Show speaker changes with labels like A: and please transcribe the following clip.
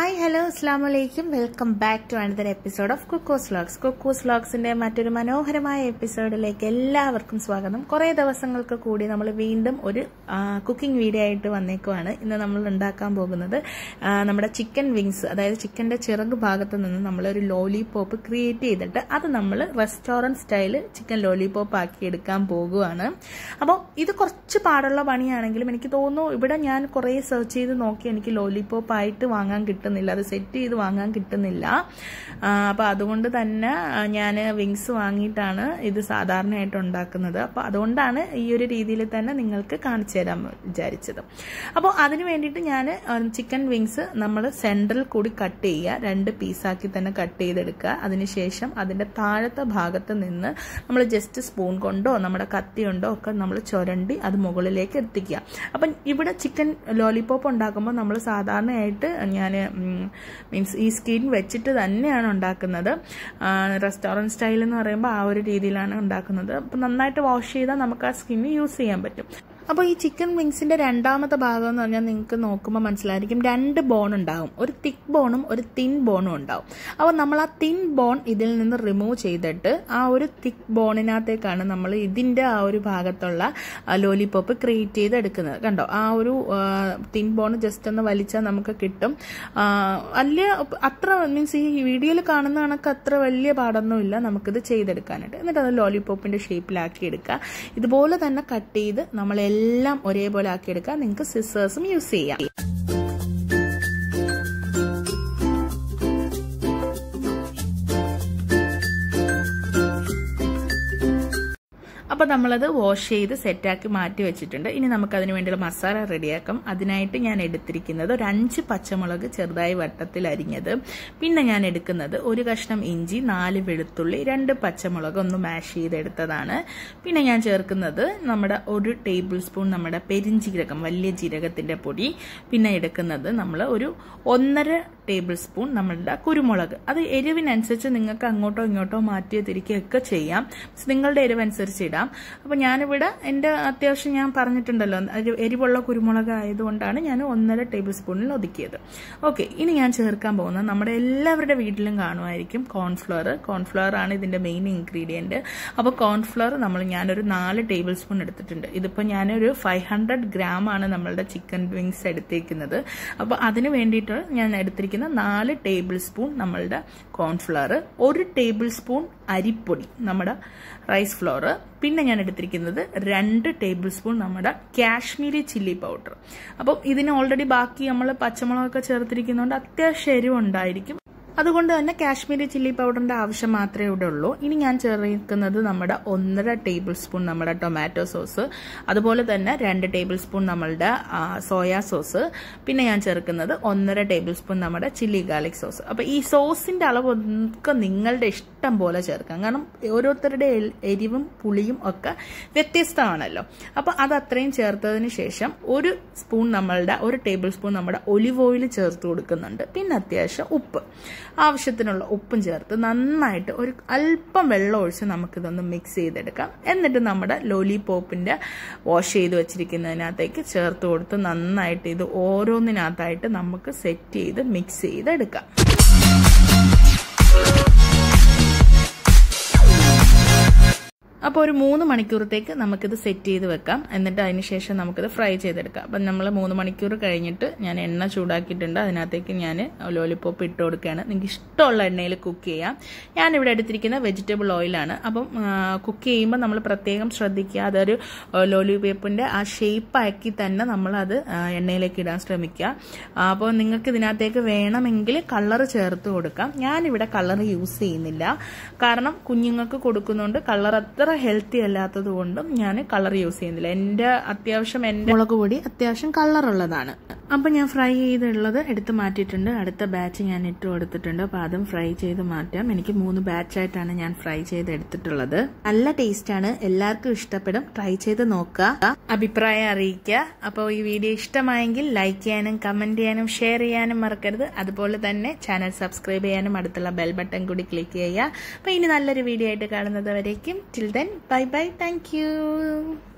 A: hi hello അസ്സാം വലൈക്കും welcome back to another episode of Kukkos vlogs Kukkos വ്ലോഗ്സിന്റെ മറ്റൊരു മനോഹരമായ എപ്പിസോഡിലേക്ക് എല്ലാവർക്കും സ്വാഗതം കുറേ ദിവസങ്ങൾക്ക് കൂടി നമ്മൾ വീണ്ടും ഒരു കുക്കിംഗ് വീഡിയോ ആയിട്ട് വന്നേക്കുവാണ് ഇന്ന് നമ്മൾ ഉണ്ടാക്കാൻ പോകുന്നത് ആ, നമ്മുടെ ചിക്കൻ വിങ്സ് അതായത് ചിക്കന്റെ ചിറക് ഭാഗത്ത് നിന്ന് നമ്മളൊരു ലോലിപോപ്പ് ക്രിയേറ്റ് ചെയ്തിട്ട് അത് നമ്മൾ റെസ്റ്റോറൻറ്റ് സ്റ്റൈല് ചിക്കൻ ലോലിപോപ്പ് ആക്കി എടുക്കാൻ പോകുവാണ് അപ്പോൾ ഇത് കുറച്ച് പാടുള്ള പണിയാണെങ്കിലും എനിക്ക് തോന്നുന്നു ഇവിടെ ഞാൻ കുറേ സെർച്ച് ചെയ്ത് നോക്കി എനിക്ക് ലോലിപോപ്പ് ആയിട്ട് വാങ്ങാൻ കിട്ടുന്നില്ല അത് സെറ്റ് ചെയ്ത് വാങ്ങാൻ കിട്ടുന്നില്ല അപ്പോൾ അതുകൊണ്ട് തന്നെ ഞാൻ വിങ്സ് വാങ്ങിയിട്ടാണ് ഇത് സാധാരണയായിട്ട് ഉണ്ടാക്കുന്നത് അപ്പോൾ അതുകൊണ്ടാണ് ഈ ഒരു രീതിയിൽ തന്നെ നിങ്ങൾക്ക് കാണിച്ചു തരാൻ വിചാരിച്ചത് അപ്പോൾ അതിന് വേണ്ടിയിട്ട് ഞാൻ ചിക്കൻ വിങ്സ് നമ്മൾ സെൻട്രൽ കൂടി കട്ട് ചെയ്യുക രണ്ട് പീസാക്കി തന്നെ കട്ട് ചെയ്തെടുക്കുക അതിനുശേഷം അതിൻ്റെ താഴത്തെ ഭാഗത്ത് നിന്ന് നമ്മൾ ജസ്റ്റ് സ്പൂൺ കൊണ്ടോ നമ്മുടെ കത്തി കൊണ്ടോ ഒക്കെ നമ്മൾ ചുരണ്ടി അത് മുകളിലേക്ക് എത്തിക്കുക അപ്പം ഇവിടെ ചിക്കൻ ലോലിപോപ്പ് ഉണ്ടാക്കുമ്പോൾ നമ്മൾ സാധാരണയായിട്ട് ഞാൻ മീൻസ് ഈ സ്കിൻ വെച്ചിട്ട് തന്നെയാണ് ഉണ്ടാക്കുന്നത് റെസ്റ്റോറൻറ്റ് സ്റ്റൈൽ എന്ന് പറയുമ്പോൾ ആ ഒരു രീതിയിലാണ് ഉണ്ടാക്കുന്നത് അപ്പം നന്നായിട്ട് വാഷ് ചെയ്താൽ നമുക്ക് ആ സ്കിൻ യൂസ് ചെയ്യാൻ പറ്റും അപ്പോൾ ഈ ചിക്കൻ വിങ്സിന്റെ രണ്ടാമത്തെ ഭാഗം എന്ന് പറഞ്ഞാൽ നിങ്ങൾക്ക് നോക്കുമ്പോൾ മനസ്സിലായിരിക്കും രണ്ട് ബോൺ ഉണ്ടാകും ഒരു തിക്ക് ബോണും ഒരു തിൻ ബോണും ഉണ്ടാവും അപ്പോൾ നമ്മൾ ആ തിൻ ബോൺ ഇതിൽ നിന്ന് റിമൂവ് ചെയ്തിട്ട് ആ ഒരു തിക്ക് ബോണിനകത്തേക്കാണ് നമ്മൾ ഇതിന്റെ ആ ഒരു ഭാഗത്തുള്ള ലോലിപോപ്പ് ക്രിയേറ്റ് ചെയ്ത് എടുക്കുന്നത് കണ്ടോ ആ ഒരു തിൻ ബോൺ ജസ്റ്റ് ഒന്ന് വലിച്ചാൽ നമുക്ക് കിട്ടും ആ, വലിയ അത്ര മീൻസ് ഈ വീഡിയോയിൽ കാണുന്ന കണക്ക് അത്ര വലിയ പാടൊന്നുമില്ല നമുക്കിത് ചെയ്തെടുക്കാനായിട്ട് എന്നിട്ട് അത് ലോലിപോപ്പിന്റെ ഷേപ്പിലാക്കി എടുക്കുക ഇതുപോലെ തന്നെ കട്ട് ചെയ്ത് നമ്മളെല്ലാം ഒരേപോലെ ആക്കി എടുക്കുക നിങ്ങൾക്ക് സിസേഴ്സും യൂസ് ചെയ്യാം അപ്പോൾ നമ്മളത് വാഷ് ചെയ്ത് സെറ്റാക്കി മാറ്റി വെച്ചിട്ടുണ്ട് ഇനി നമുക്ക് അതിന് വേണ്ടിയുള്ള മസാല റെഡിയാക്കാം അതിനായിട്ട് ഞാൻ എടുത്തിരിക്കുന്നത് ഒരു അഞ്ച് പച്ചമുളക് ചെറുതായി വട്ടത്തിൽ അരിഞ്ഞത് പിന്നെ ഞാൻ എടുക്കുന്നത് ഒരു കഷ്ണം ഇഞ്ചി നാല് വെളുത്തുള്ളി രണ്ട് പച്ചമുളക് ഒന്ന് മാഷ് ചെയ്തെടുത്തതാണ് പിന്നെ ഞാൻ ചേർക്കുന്നത് നമ്മുടെ ഒരു ടേബിൾ സ്പൂൺ നമ്മുടെ പെരിഞ്ജീരകം വലിയ ജീരകത്തിന്റെ പൊടി പിന്നെ എടുക്കുന്നത് നമ്മൾ ഒരു ഒന്നര ടേബിൾ സ്പൂൺ നമ്മളുടെ കുരുമുളക് അത് എരിവിനനുസരിച്ച് നിങ്ങൾക്ക് അങ്ങോട്ടോ ഇങ്ങോട്ടോ മാറ്റിയോ തിരിക്കുകയൊക്കെ ചെയ്യാം നിങ്ങളുടെ എരിവനുസരിച്ച് ഇടാം അപ്പോൾ ഞാനിവിടെ എൻ്റെ അത്യാവശ്യം ഞാൻ പറഞ്ഞിട്ടുണ്ടല്ലോ എരി- എരിവുള്ള കുരുമുളക് ആയതുകൊണ്ടാണ് ഞാൻ ഒന്നര ടേബിൾ സ്പൂണിൽ ഒതുക്കിയത് ഓക്കെ ഇനി ഞാൻ ചേർക്കാൻ പോകുന്നത് നമ്മുടെ എല്ലാവരുടെ വീട്ടിലും കാണുമായിരിക്കും കോൺഫ്ലവർ കോൺഫ്ലവർ ആണ് ഇതിൻ്റെ മെയിൻ ഇൻഗ്രീഡിയൻറ്റ് അപ്പോൾ കോൺഫ്ലവർ നമ്മൾ ഞാനൊരു നാല് ടേബിൾ സ്പൂൺ എടുത്തിട്ടുണ്ട് ഇതിപ്പോൾ ഞാനൊരു ഫൈവ് ഹൺഡ്രഡ് ഗ്രാം ആണ് നമ്മളുടെ ചിക്കൻ വിങ്സ് എടുത്തേക്കുന്നത് അപ്പോൾ അതിന് വേണ്ടിയിട്ട് ഞാൻ എടുത്തിരിക്കുന്ന നാല് ടേബിൾ സ്പൂൺ നമ്മളുടെ കോൺഫ്ലവർ ഒരു ടേബിൾ സ്പൂൺ അരിപ്പൊടി നമ്മുടെ റൈസ് ഫ്ലോർ പിന്നെ ഞാൻ എടുത്തിരിക്കുന്നത് രണ്ട് ടേബിൾ സ്പൂൺ നമ്മുടെ കാശ്മീരി ചില്ലി പൗഡർ അപ്പം ഇതിന് ഓൾറെഡി ബാക്കി നമ്മൾ പച്ചമുളകൊക്കെ ചേർത്തിരിക്കുന്നതുകൊണ്ട് അത്യാവശ്യം എരിവുണ്ടായിരിക്കും അതുകൊണ്ട് തന്നെ കാശ്മീരി ചില്ലി പൗഡറിന്റെ ആവശ്യം മാത്രമേ ഇവിടെ ഉള്ളൂ ഇനി ഞാൻ ചേർക്കുന്നത് നമ്മുടെ ഒന്നര ടേബിൾ സ്പൂൺ നമ്മുടെ ടൊമാറ്റോ സോസ് അതുപോലെ തന്നെ രണ്ട് ടേബിൾ സ്പൂൺ നമ്മളുടെ സോയാ സോസ് പിന്നെ ഞാൻ ചേർക്കുന്നത് ഒന്നര ടേബിൾ സ്പൂൺ നമ്മുടെ ചില്ലി ഗാർലിക് സോസ് അപ്പോൾ ഈ സോസിന്റെ അളവ് ഒക്കെ നിങ്ങളുടെ ഇഷ്ടം പോലെ ചേർക്കാം കാരണം ഓരോരുത്തരുടെ എൽ- എരിവും പുളിയും ഒക്കെ വ്യത്യസ്തമാണല്ലോ അപ്പോൾ അത് അത്രയും ചേർത്തതിന് ശേഷം ഒരു സ്പൂൺ നമ്മളുടെ ഒരു ടേബിൾ സ്പൂൺ നമ്മുടെ ഒലിവ് ഓയിൽ ചേർത്ത് കൊടുക്കുന്നുണ്ട് പിന്നെ അത്യാവശ്യം ഉപ്പ് ആവശ്യത്തിനുള്ള ഉപ്പും ചേർത്ത് നന്നായിട്ട് ഒരു അല്പം വെള്ളം ഒഴിച്ച് നമുക്കിതൊന്ന് മിക്സ് ചെയ്തെടുക്കാം എന്നിട്ട് നമ്മുടെ ലോലിപോപ്പിന്റെ വാഷ് ചെയ്ത് വെച്ചിരിക്കുന്നതിനകത്തേക്ക് ചേർത്ത് കൊടുത്ത് നന്നായിട്ട് ഇത് ഓരോന്നിനകത്തായിട്ട് നമുക്ക് സെറ്റ് ചെയ്ത് മിക്സ് ചെയ്തെടുക്കാം അപ്പോൾ ഒരു മൂന്ന് മണിക്കൂറത്തേക്ക് നമുക്കിത് സെറ്റ് ചെയ്ത് വെക്കാം എന്നിട്ട് അതിന് ശേഷം നമുക്കിത് ഫ്രൈ ചെയ്തെടുക്കാം അപ്പം നമ്മൾ മൂന്ന് മണിക്കൂർ കഴിഞ്ഞിട്ട് ഞാൻ എണ്ണ ചൂടാക്കിയിട്ടുണ്ട് അതിനകത്തേക്ക് ഞാൻ ലോലിപോപ്പ് ഇട്ട് കൊടുക്കുകയാണ് നിങ്ങൾക്ക് ഇഷ്ടമുള്ള എണ്ണയിൽ കുക്ക് ചെയ്യാം ഞാനിവിടെ എടുത്തിരിക്കുന്ന വെജിറ്റബിൾ ഓയിലാണ് അപ്പം കുക്ക് ചെയ്യുമ്പോൾ നമ്മൾ പ്രത്യേകം ശ്രദ്ധിക്കുക അതൊരു ലോലിപോപ്പിൻ്റെ ആ ഷേപ്പാക്കി തന്നെ നമ്മളത് ആ, എണ്ണയിലേക്ക് ഇടാൻ ശ്രമിക്കുക ആ, അപ്പോൾ നിങ്ങൾക്ക് ഇതിനകത്തേക്ക് വേണമെങ്കിൽ കളർ ചേർത്ത് കൊടുക്കാം ഞാനിവിടെ കളർ യൂസ് ചെയ്യുന്നില്ല കാരണം കുഞ്ഞുങ്ങൾക്ക് കൊടുക്കുന്നുണ്ട് കളർ അത്ര ഹെൽത്തി അല്ലാത്തത് കൊണ്ടും ഞാൻ കളർ യൂസ് ചെയ്യുന്നില്ല എൻ്റെ അത്യാവശ്യം എൻ്റെ മുളക് പൊടി അത്യാവശ്യം കളറുള്ളതാണ് അപ്പം ഞാൻ ഫ്രൈ ചെയ്തുള്ളത് എടുത്ത് മാറ്റിയിട്ടുണ്ട് അടുത്ത ബാച്ച് ഞാൻ ഇട്ട് കൊടുത്തിട്ടുണ്ട് അപ്പോൾ അതും ഫ്രൈ ചെയ്ത് മാറ്റാം എനിക്ക് മൂന്ന് ബാച്ചായിട്ടാണ് ഞാൻ ഫ്രൈ ചെയ്ത് എടുത്തിട്ടുള്ളത് നല്ല ടേസ്റ്റാണ് എല്ലാവർക്കും ഇഷ്ടപ്പെടും ട്രൈ ചെയ്ത് നോക്കുക അഭിപ്രായം അറിയിക്കുക അപ്പോൾ ഈ വീഡിയോ ഇഷ്ടമായെങ്കിൽ ലൈക്ക് ചെയ്യാനും കമന്റ് ചെയ്യാനും ഷെയർ ചെയ്യാനും മറക്കരുത് അതുപോലെ തന്നെ ചാനൽ സബ്സ്ക്രൈബ് ചെയ്യാനും അടുത്തുള്ള ബെൽ ബട്ടൺ കൂടി ക്ലിക്ക് ചെയ്യുക അപ്പോൾ ഇനി നല്ലൊരു വീഡിയോ ആയിട്ട് കാണുന്നത് വരേക്കും till then bye bye thank U